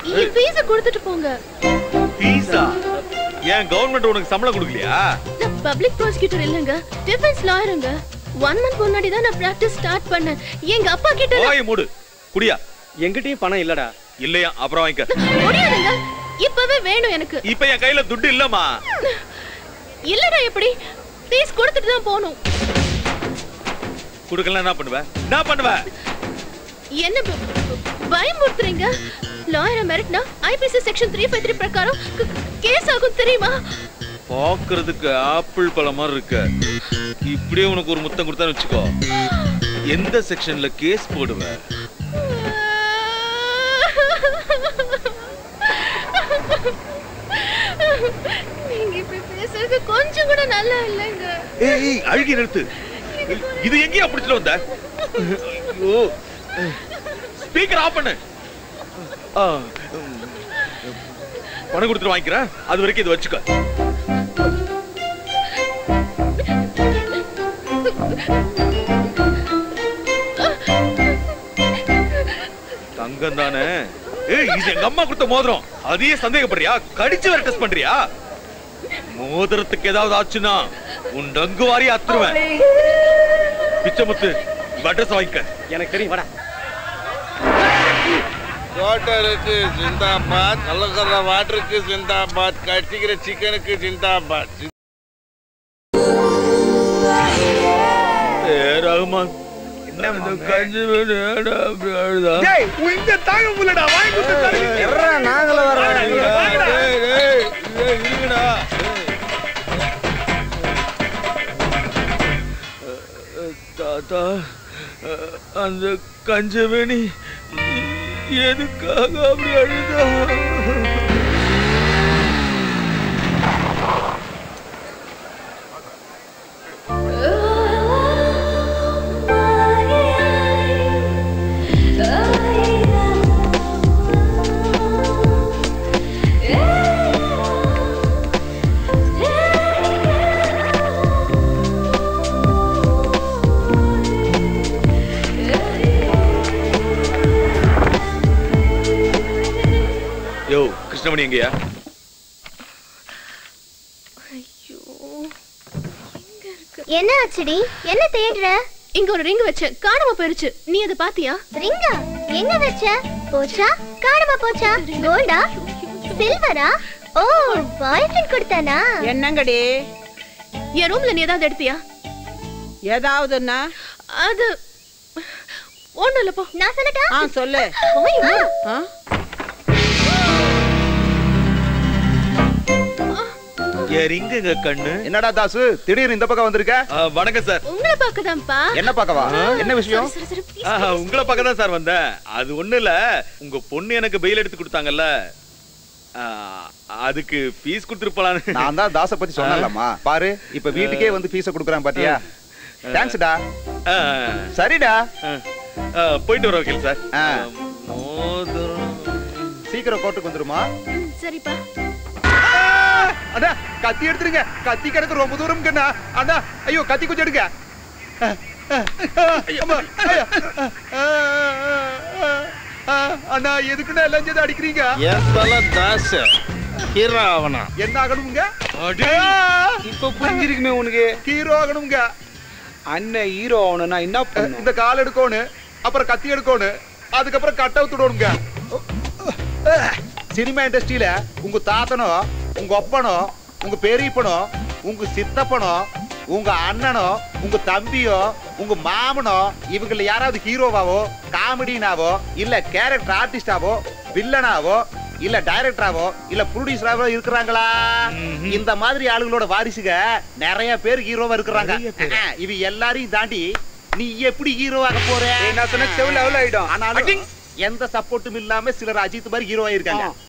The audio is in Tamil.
என் ஃபீஸ கொடுத்துட்டு போங்க பீஸா ஏன் கவர்மெண்ட் உனக்கு சம்பளம் கொடுக்கலையா நான் பப்ளிக் ப்ராசிக்யூட்டர் இல்லங்க டிஃபென்ஸ் லாயருங்க ஒன் மந்த் முன்னாடி தான் நான் பிராக்டிஸ் ஸ்டார்ட் பண்ணேன் எங்க அப்பா கிட்ட நான்- ஓய் மூடு குடியா எங்கிட்டயும் பணம் இல்லடா இல்லையா அப்புறம் வாங்கிக்க முடியாதுங்க இப்பவே வேணும் எனக்கு இப்ப என் கையில துட்டு இல்லம்மா இல்லடா எப்படி ஃபீஸ் கொடுத்துட்டு தான் போகணும் குடுக்கல என்ன பண்ணுவ என்ன பண்ணுவ என்ன ப- ப- பயமுறுத்துறீங்க லாயரை மிரட்டினா IPC section three five three பிரகாரம் கேஸ் ஆகும் தெரியுமா பாக்குறதுக்கு ஆப்பிள் பழம் மாதிரி இருக்க இப்படியே உனக்கு ஒரு முத்தம் கொடுத்தான்னு வச்சுக்கோ எந்த செக்ஷன்ல கேஸ் போடுவ நீங்க இப்படி பேசுறது கொஞ்சம் கூட நல்லா இல்லைங்க ஏய் ஏய், அழுகி நிறுத்து இது எங்கேயா பிடிச்சிட்டு வந்த ஐயோ ஸ்பீக்கர் ஆஃப் பண்ணு ஆ, ம். பணம் கொடுத்துட்டு வாங்கிக்கிறேன் அது வரைக்கும் இது வச்சுக்க தங்கம் தானே ஏய் இது எங்க அம்மா கொடுத்த மோதிரம் அதையே சந்தேகப்படுறியா கடிச்சு வேற டெஸ்ட் பண்றியா மோதிரத்துக்கு ஏதாவது ஆச்சுன்னா உன் டங்கு வாரி அத்துருவேன் பிச்சமுத்து அட்ரஸ் வாங்கிக்க எனக்கு தெரியும் வாடா தோட்டருக்கு ஜிந்தாபாத் கலக்கற வாட்டருக்கு ஜிந்தாபாத் கட்டிக்கிற சிக்கனுக்கு ஜிந்தாபாத் ஏ ரகுமான் இந்த கஞ்சி வேணும், ஏன்டா அப்படி அழுதா? நாங்கள டேய், டேய், டேய், இருங்கடா. தாத்தா அந்த கஞ்சவேணி எதுக்காக அப்படி அழுதா யோ கிருஷ்ணமணி எங்கயா ஐயோ என்ன ஆச்சுடி என்ன தேடுற இங்க ஒரு ரிங் வச்சேன் காணாம போயிருச்சு நீ அதை பாத்தியா ரிங்கா எங்க வச்ச போச்சா காணாம போச்சா கோல்டா சில்வரா ஓ பாய் ஃப்ரெண்ட் கொடுத்தானா என்னங்கடி என் ரூம்ல நீ ஏதாவது எடுத்தியா ஏதாவதுன்னா அது ஒண்ணும் இல்ல போ நான் சொல்லட்டா ஆ சொல்லு போய் வா. ஆ? என் ரிங்குங்க கண்ணு என்னடா தாசு திடீர்னு இந்த பக்கம் வந்திருக்க ஆ, வணக்கம் சார் உங்களை பாக்கதான்ப்பா என்ன பார்க்கவா என்ன விஷயம் சரி, சரி, please. ஆ, உங்களை பார்க்க தான் சார் வந்தேன் அது ஒண்ணு இல்ல உங்க பொண்ணு எனக்கு பெயில் எடுத்து கொடுத்தாங்கல்ல ஆ, அதுக்கு ஃபீஸ் கொடுத்துட்டு போலான்னு நான் தான் தாச பத்தி சொன்னேன்லம்மா பாரு இப்ப வீட்டுக்கே வந்து ஃபீஸ குடுக்குறான் பாத்தியா தேங்க்ஸ்டா ஆ, சரிடா ஆ, ஆ, போயிட்டு வர வக்கீல் சார் ஆ. மோதிரம் சீக்கிரம் கோர்ட்டுக்கு வந்துருமா ம், சரிப்பா அண்ணா கத்தி எடுத்துருங்க கத்தி கிடக்கு ரொம்ப தூரம் கண்ணா அண்ணா ஐயோ கத்தி கொஞ்சம் எடுங்க அம்மா, ஐயா. அண்ணா எதுக்குண்ணா எல்லாம் சேர்த்து அடிக்கிறீங்க என் தல தாச ஹீரோ அவனா என்ன ஆகணுங்க அடி. இப்ப புரிஞ்சிருக்குமே உனக்கு ஹீரோ ஆகணுங்க அண்ணன் ஹீரோ ஆகணும்னா என்ன பண்ணும் இந்த கால் எடுக்கணும் அப்புறம் கத்தி எடுக்கணும் அதுக்கப்புறம் கட் அவுட் விடணுங்க சினிமா இண்டஸ்ட்ரியில உங்க தாத்தனோ உங்க ஒப்பனோ உங்க பெரியப்பனோ உங்க சித்தப்பனோ உங்க அண்ணனோ உங்க தம்பியோ உங்க மாமனோ இவங்கள யாராவது ஹீரோவாவோ காமெடினாவோ இல்ல கேரக்டர் ஆர்டிஸ்டாவோ வில்லனாவோ இல்ல டைரக்டராவோ இல்ல ப்ரொடியூசராவோ இருக்கிறாங்களா இந்த மாதிரி ஆளுங்களோட வாரிசுக நிறைய பேர் ஹீரோவா இருக்கிறாங்க இவ எல்லாரையும் தாண்டி நீ எப்படி ஹீரோவாக போற நான் சொன்ன செவில் அவ்வளோ ஆயிடும் ஆனாலும் எந்த சப்போர்ட்டும் இல்லாம சிலர் அஜித் மாதிரி ஹீரோ ஆயிருக்காங்க